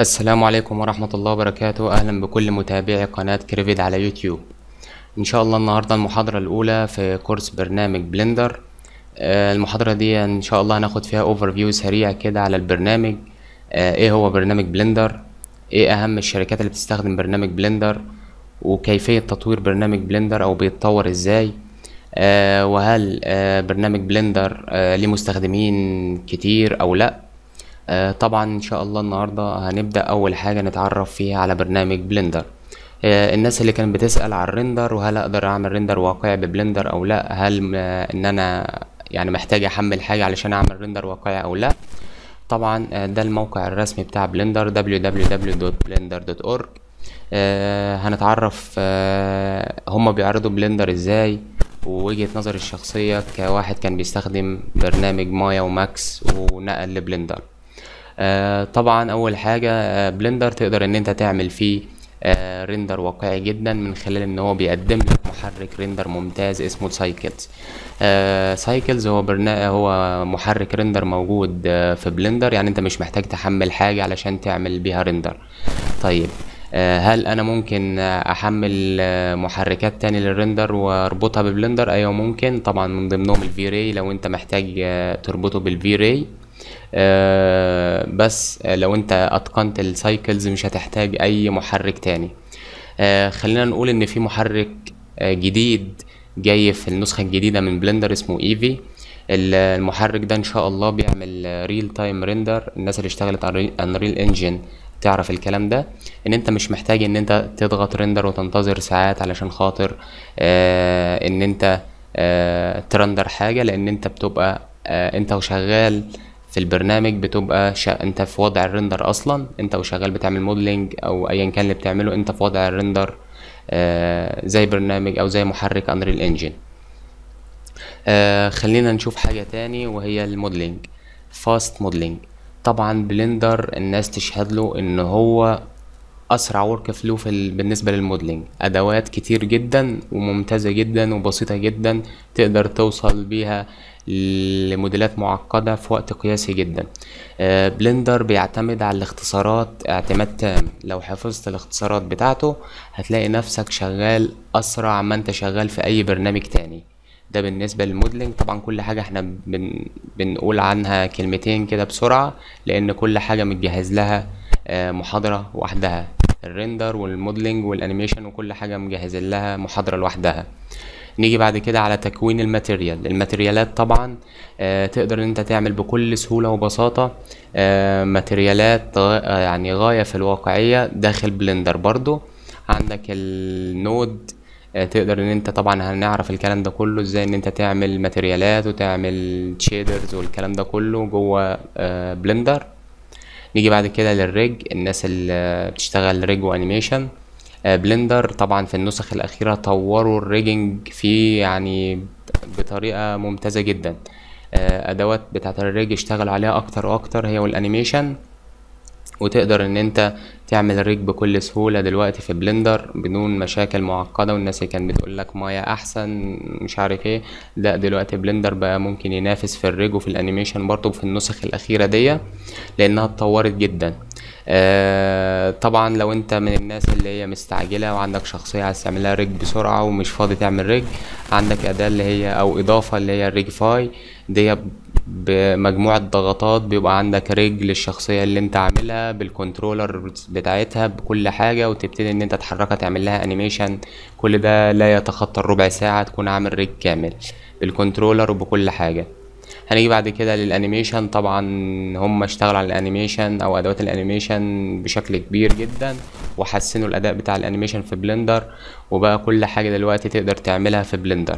السلام عليكم ورحمة الله وبركاته أهلا بكل متابعي قناة كريفيد على يوتيوب إن شاء الله النهاردة المحاضرة الأولى في كورس برنامج بلندر آه، المحاضرة دي إن شاء الله هناخد فيها اوفر فيو سريع كده على البرنامج آه، إيه هو برنامج بلندر إيه أهم الشركات اللي بتستخدم برنامج بلندر وكيفية تطوير برنامج بلندر أو بيتطور إزاي آه، وهل آه، برنامج بلندر آه، ليه مستخدمين كتير أو لأ آه، طبعا ان شاء الله النهارده هنبدا اول حاجه نتعرف فيها على برنامج بلندر آه، الناس اللي كانت بتسال على الريندر وهل اقدر اعمل ريندر واقعي ببلندر او لا هل م- ان انا يعني محتاج احمل حاجه علشان اعمل ريندر واقعي او لا طبعا آه، ده الموقع الرسمي بتاع بلندر www.blender.org آه، هنتعرف آه، هما بيعرضوا بلندر ازاي ووجهة نظري الشخصية كواحد كان بيستخدم برنامج مايا وماكس ونقل لبلندر آه، طبعا اول حاجة آه، بلندر تقدر ان انت تعمل فيه آه، ريندر واقعي جدا من خلال ان هو بيقدم لك محرك ريندر ممتاز اسمه سايكلز سايكلز هو برنا... هو محرك ريندر موجود آه، في بلندر يعني انت مش محتاج تحمل حاجة علشان تعمل بيها ريندر طيب آه، هل انا ممكن آه، احمل آه، محركات تاني للريندر واربطها ببلندر ايوه ممكن طبعا من ضمنهم الفي راي لو انت محتاج آه، تربطه بالفي راي آه، بس آه، لو انت اتقنت السايكلز مش هتحتاج اي محرك تاني آه، خلينا نقول ان في محرك آه، جديد جاي في النسخة الجديدة من بلندر اسمه ايفي المحرك ده ان شاء الله بيعمل ريل تايم ريندر الناس اللي اشتغلت على انريل انجن تعرف الكلام ده ان انت مش محتاج ان انت تضغط ريندر وتنتظر ساعات علشان خاطر آه ان انت آه ترندر حاجة لان انت بتبقى آه انت وشغال في البرنامج بتبقى شا... انت في وضع الريندر اصلا انت وشغال بتعمل موديلنج او ايا كان اللي بتعمله انت في وضع الريندر آه زي برنامج او زي محرك انريل انجن آه خلينا نشوف حاجة تاني وهي الموديلنج فاست موديلنج طبعا بلندر الناس تشهد له ان هو اسرع ورك فلو في ال... بالنسبه للموديلنج ادوات كتير جدا وممتازه جدا وبسيطه جدا تقدر توصل بيها لموديلات معقده في وقت قياسي جدا آه، بلندر بيعتمد على الاختصارات اعتماد تام لو حفظت الاختصارات بتاعته هتلاقي نفسك شغال اسرع ما انت شغال في اي برنامج تاني ده بالنسبة للموديلنج طبعا كل حاجة احنا بن بنقول عنها كلمتين كده بسرعة لأن كل حاجة متجهز لها آه، محاضرة وحدها الريندر والموديلنج والانيميشن وكل حاجة مجهزين لها محاضرة لوحدها نيجي بعد كده على تكوين الماتيريال الماتيريالات طبعا آه، تقدر ان انت تعمل بكل سهولة وبساطة آه، ماتيريالات غا- آه، يعني غاية في الواقعية داخل بلندر برضو عندك النود آه، تقدر ان انت طبعا هنعرف الكلام ده كله ازاي ان انت تعمل ماتيريالات وتعمل شيدرز والكلام ده كله جوه آه، بلندر نيجي بعد كده للريج الناس اللي بتشتغل ريج وانيميشن آه، بلندر طبعا في النسخ الأخيرة طوروا الريجنج فيه يعني بطريقة ممتازة جدا آه، أدوات بتاعة الريج اشتغلوا عليها أكتر وأكتر هي والأنيميشن وتقدر ان انت تعمل ريج بكل سهولة دلوقتي في بلندر بدون مشاكل معقدة والناس اللي كانت بتقول لك مايا احسن مش عارف ايه لا دلوقتي بلندر بقى ممكن ينافس في الريج وفي الانيميشن برضه في النسخ الاخيرة دي لانها اتطورت جدا آه طبعا لو انت من الناس اللي هي مستعجلة وعندك شخصية عايز تعملها ريج بسرعة ومش فاضي تعمل ريج عندك اداة اللي هي او اضافة اللي هي الريج فاي دي بمجموعة ضغطات بيبقى عندك ريج للشخصية اللي انت عاملها بالكنترولر بتاعتها بكل حاجة وتبتدي ان انت تحركها تعمل لها انيميشن كل ده لا يتخطى الربع ساعة تكون عامل ريج كامل بالكنترولر وبكل حاجة هنيجي بعد كده للانيميشن طبعا هم اشتغلوا على الانيميشن او ادوات الانيميشن بشكل كبير جدا وحسنوا الاداء بتاع الانيميشن في بلندر وبقى كل حاجة دلوقتي تقدر تعملها في بلندر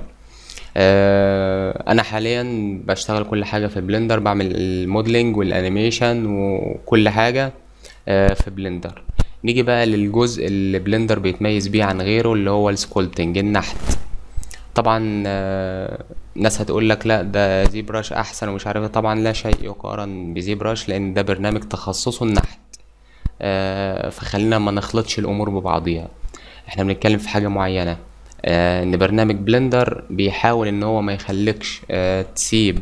آه، انا حاليا بشتغل كل حاجه في بلندر بعمل الموديلنج والانيميشن وكل حاجه آه، في بلندر نيجي بقى للجزء اللي بلندر بيتميز بيه عن غيره اللي هو السكولتنج النحت طبعا آه، ناس هتقول لك لا ده زي براش احسن ومش عارف إيه. طبعا لا شيء يقارن بزي براش لان ده برنامج تخصصه النحت آه، فخلينا ما نخلطش الامور ببعضيها احنا بنتكلم في حاجه معينه آه، ان برنامج بلندر بيحاول ان هو ما يخليكش آه، تسيب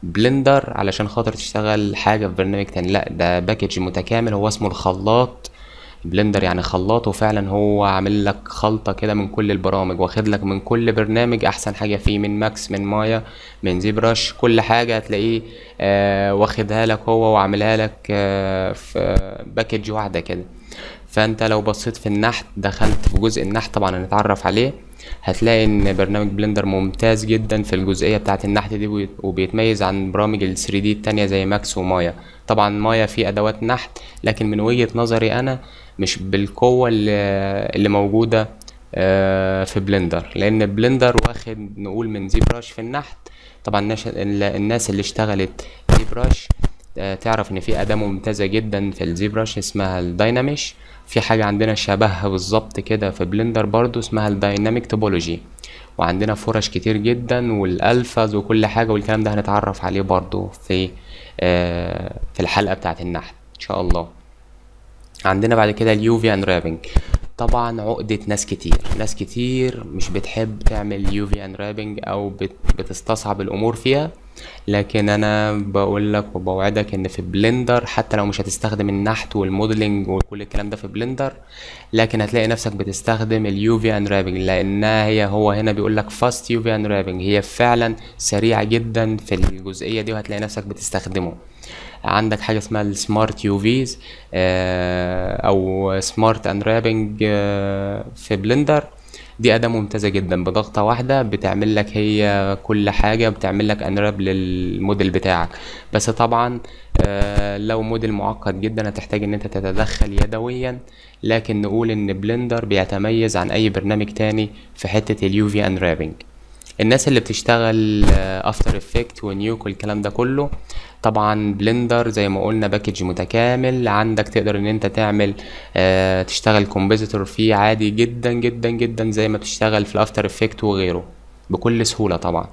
بلندر علشان خاطر تشتغل حاجة في برنامج تاني لا ده باكج متكامل هو اسمه الخلاط بلندر يعني خلاط وفعلا هو عامل لك خلطة كده من كل البرامج واخد لك من كل برنامج احسن حاجة فيه من ماكس من مايا من زيبرش كل حاجة هتلاقيه آه واخدها لك هو وعاملها لك آه في باكج واحدة كده فانت لو بصيت في النحت دخلت في جزء النحت طبعا هنتعرف عليه هتلاقي ان برنامج بلندر ممتاز جدا في الجزئيه بتاعه النحت دي وبي- وبيتميز عن برامج ال 3 دي التانية زي ماكس ومايا طبعا مايا فيه ادوات نحت لكن من وجهه نظري انا مش بالقوه اللي, اللي موجوده آه، في بلندر لان بلندر واخد نقول من زيبراش في النحت طبعا الناس الناس اللي اشتغلت زيبراش آه، تعرف ان في اداة ممتازة جدا في الزيبراش اسمها الدايناميش في حاجة عندنا شبهها بالظبط كده في بلندر برضو اسمها الدايناميك توبولوجي وعندنا فرش كتير جدا والالفاز وكل حاجة والكلام ده هنتعرف عليه برضو في آه، في الحلقة بتاعت النحت ان شاء الله عندنا بعد كده اليوفي انرابنج طبعا عقدة ناس كتير ناس كتير مش بتحب تعمل يوفي انرابنج او بت بتستصعب الامور فيها لكن انا بقول لك وبوعدك ان في بلندر حتى لو مش هتستخدم النحت والموديلنج وكل الكلام ده في بلندر لكن هتلاقي نفسك بتستخدم اليوفي انرابنج لانها هي هو هنا بيقول لك فاست يوفي انرابنج هي فعلا سريعة جدا في الجزئية دي وهتلاقي نفسك بتستخدمه عندك حاجة اسمها السمارت يوفيز او سمارت انرابنج في بلندر دي أداة ممتازة جدا بضغطة واحدة بتعمل لك هي كل حاجة بتعمل لك انراب للموديل بتاعك بس طبعا آه، لو موديل معقد جدا هتحتاج ان انت تتدخل يدويا لكن نقول ان بلندر بيتميز عن اي برنامج تاني في حتة اليوفي انرابنج الناس اللي بتشتغل افتر افكت ونيوك والكلام ده كله طبعا بلندر زي ما قلنا باكج متكامل عندك تقدر ان انت تعمل آه تشتغل كومبوزيتور فيه عادي جدا جدا جدا زي ما تشتغل في الافتر افكت وغيره بكل سهولة طبعا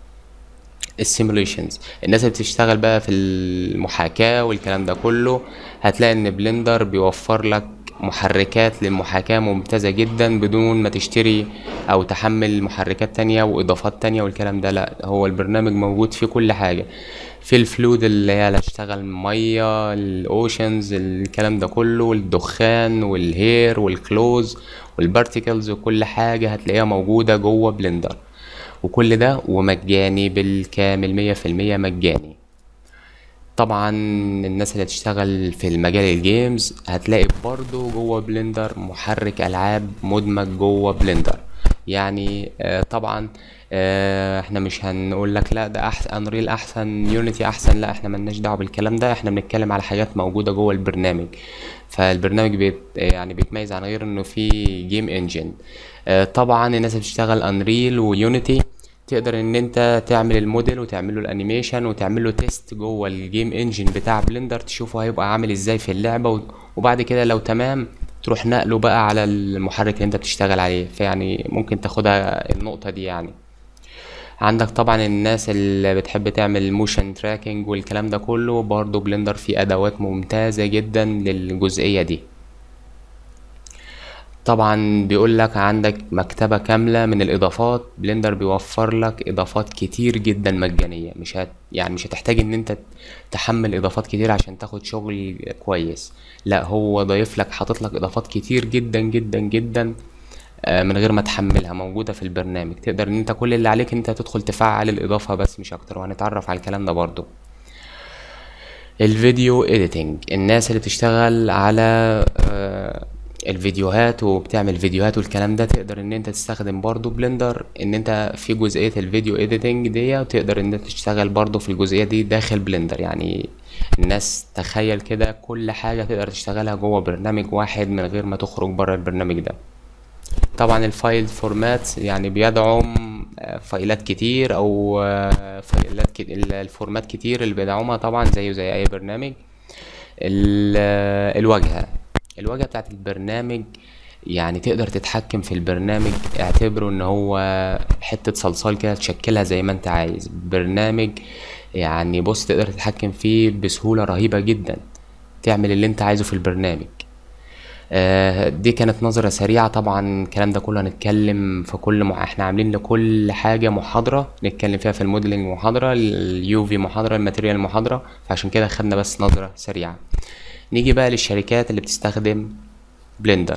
السيموليشنز الناس اللي بتشتغل بقى في المحاكاة والكلام ده كله هتلاقي ان بلندر بيوفر لك محركات للمحاكاة ممتازة جدا بدون ما تشتري او تحمل محركات تانية واضافات تانية والكلام ده لا هو البرنامج موجود فيه كل حاجة في الفلود اللي هي هتشتغل مية الاوشنز الكلام ده كله الدخان والهير والكلوز والبارتيكلز وكل حاجة هتلاقيها موجودة جوه بلندر وكل ده ومجاني بالكامل مية في المية مجاني طبعا الناس اللي هتشتغل في المجال الجيمز هتلاقي برضو جوه بلندر محرك العاب مدمج جوه بلندر يعني آه طبعا آه احنا مش هنقول لك لا ده احسن انريل احسن يونيتي احسن لا احنا ملناش دعوه بالكلام ده احنا بنتكلم على حاجات موجوده جوه البرنامج فالبرنامج بيت يعني بيتميز عن غير انه في جيم انجن آه طبعا الناس اللي بتشتغل انريل ويونيتي تقدر ان انت تعمل الموديل وتعمل له الانيميشن وتعمل له تيست جوه الجيم انجن بتاع بلندر تشوفه هيبقى عامل ازاي في اللعبه و- وبعد كده لو تمام تروح نقله بقى على المحرك اللي انت بتشتغل عليه فيعني ممكن تاخدها النقطه دي يعني عندك طبعا الناس اللي بتحب تعمل موشن تراكنج والكلام ده كله برضو بلندر فيه ادوات ممتازه جدا للجزئيه دي طبعا بيقول لك عندك مكتبة كاملة من الإضافات بلندر بيوفر لك إضافات كتير جدا مجانية مش هت يعني مش هتحتاج إن أنت تحمل إضافات كتير عشان تاخد شغل كويس لا هو ضايف لك حاطط لك إضافات كتير جدا جدا جدا آه، من غير ما تحملها موجودة في البرنامج تقدر إن أنت كل اللي عليك إن أنت تدخل تفعل الإضافة بس مش أكتر وهنتعرف على الكلام ده برضو الفيديو اديتنج الناس اللي بتشتغل على آه، الفيديوهات وبتعمل فيديوهات والكلام ده تقدر ان انت تستخدم برضو بلندر ان انت في جزئية الفيديو اديتنج دي وتقدر ان انت تشتغل برضو في الجزئية دي داخل بلندر يعني الناس تخيل كده كل حاجة تقدر تشتغلها جوه برنامج واحد من غير ما تخرج بره البرنامج ده طبعا الفايل فورمات يعني بيدعم آه، فايلات كتير او آه، فايلات كت... ال- الفورمات كتير اللي بيدعمها طبعا زيه زي اي برنامج ال- آه، الواجهة الواجهة بتاعت البرنامج يعني تقدر تتحكم في البرنامج اعتبره ان هو حتة صلصال كده تشكلها زي ما انت عايز برنامج يعني بص تقدر تتحكم فيه بسهولة رهيبة جدا تعمل اللي انت عايزه في البرنامج آه، دي كانت نظرة سريعة طبعا الكلام ده كله هنتكلم في كل مح... احنا عاملين لكل حاجة محاضرة نتكلم فيها في الموديلنج محاضرة اليو في محاضرة الماتيريال محاضرة فعشان كده خدنا بس نظرة سريعة نيجي بقى للشركات اللي بتستخدم بلندر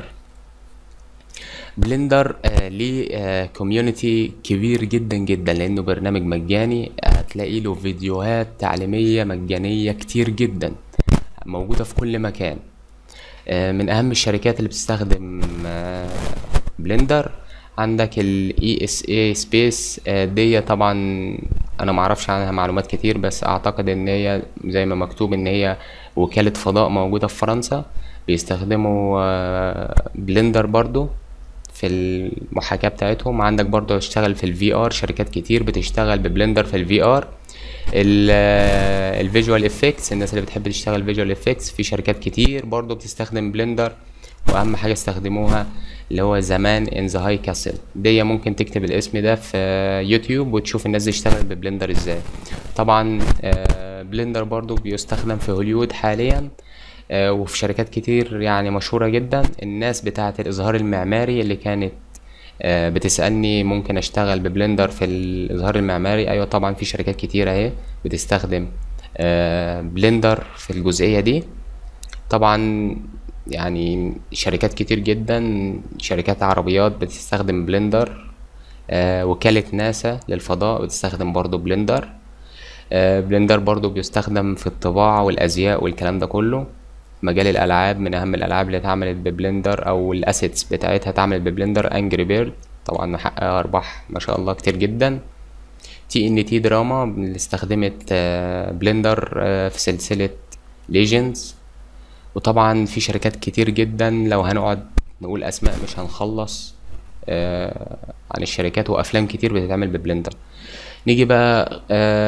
بلندر آه ليه آه كوميونتي كبير جدا جدا لانه برنامج مجاني هتلاقي له فيديوهات تعليمية مجانية كتير جدا موجودة في كل مكان آه من اهم الشركات اللي بتستخدم آه بلندر عندك الاي اس اي سبيس دي طبعا انا معرفش عنها معلومات كتير بس اعتقد ان هي زي ما مكتوب ان هي وكالة فضاء موجودة في فرنسا بيستخدموا آه بلندر برضو في المحاكاة بتاعتهم عندك برضو اشتغل في الفي ار شركات كتير بتشتغل ببلندر في الفي ار الفيجوال افكتس الناس اللي بتحب تشتغل فيجوال افكتس في شركات كتير برضو بتستخدم بلندر واهم حاجه استخدموها اللي هو زمان ان ذا هاي كاسل دي ممكن تكتب الاسم ده في يوتيوب وتشوف الناس دي اشتغلت ببلندر ازاي طبعا بلندر برضو بيستخدم في هوليوود حاليا وفي شركات كتير يعني مشهورة جدا الناس بتاعة الإظهار المعماري اللي كانت بتسألني ممكن أشتغل ببلندر في الإظهار المعماري أيوة طبعا في شركات كتير أهي بتستخدم بلندر في الجزئية دي طبعا يعني شركات كتير جدا شركات عربيات بتستخدم بلندر وكالة ناسا للفضاء بتستخدم برضو بلندر بلندر برضو بيستخدم في الطباعة والأزياء والكلام ده كله مجال الالعاب من اهم الالعاب اللي اتعملت ببلندر او الاسيتس بتاعتها اتعملت ببلندر انجري بيرد طبعا محقق ارباح ما شاء الله كتير جدا تي ان تي دراما اللي استخدمت بلندر في سلسلة ليجندز وطبعا في شركات كتير جدا لو هنقعد نقول اسماء مش هنخلص عن الشركات وافلام كتير بتتعمل ببلندر نيجي بقى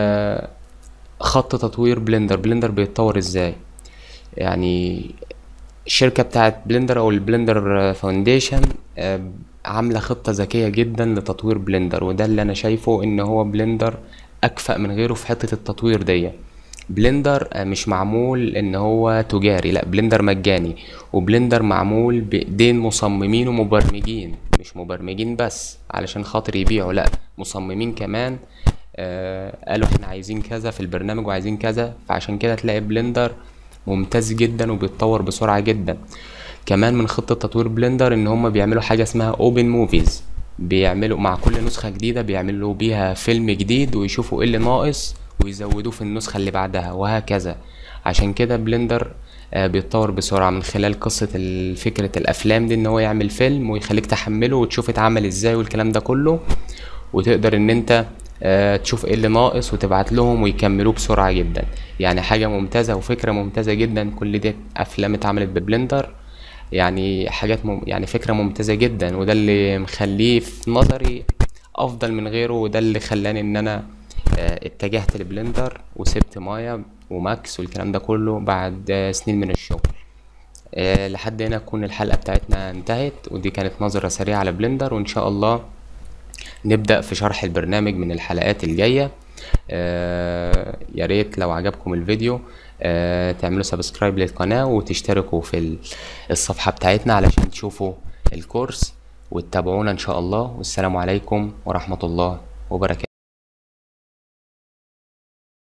خط تطوير بلندر بلندر بيتطور ازاي يعني الشركة بتاعت بلندر او البلندر فاونديشن عاملة خطة ذكية جدا لتطوير بلندر وده اللي انا شايفه ان هو بلندر اكفأ من غيره في حتة التطوير دي بلندر مش معمول ان هو تجاري لا بلندر مجاني وبلندر معمول بايدين مصممين ومبرمجين مش مبرمجين بس علشان خاطر يبيعوا لا مصممين كمان آه قالوا احنا عايزين كذا في البرنامج وعايزين كذا فعشان كده تلاقي بلندر ممتاز جدا وبيتطور بسرعة جدا كمان من خطة تطوير بلندر ان هم بيعملوا حاجة اسمها اوبن موفيز بيعملوا مع كل نسخة جديدة بيعملوا بيها فيلم جديد ويشوفوا ايه اللي ناقص ويزودوه في النسخة اللي بعدها وهكذا عشان كده بلندر آه بيتطور بسرعة من خلال قصة فكرة الأفلام دي إن هو يعمل فيلم ويخليك تحمله وتشوف اتعمل ازاي والكلام ده كله وتقدر إن أنت آه تشوف ايه اللي ناقص وتبعت لهم ويكملوه بسرعة جدا يعني حاجة ممتازة وفكرة ممتازة جدا كل دي أفلام اتعملت ببلندر يعني حاجات مم... يعني فكرة ممتازة جدا وده اللي مخليه في نظري أفضل من غيره وده اللي خلاني إن أنا آه اتجهت لبلندر وسبت مايا وماكس والكلام ده كله بعد سنين من الشغل أه لحد هنا تكون الحلقة بتاعتنا انتهت ودي كانت نظرة سريعة على بلندر وإن شاء الله نبدأ في شرح البرنامج من الحلقات الجاية أه يا ريت لو عجبكم الفيديو أه تعملوا سبسكرايب للقناة وتشتركوا في الصفحة بتاعتنا علشان تشوفوا الكورس وتتابعونا إن شاء الله والسلام عليكم ورحمة الله وبركاته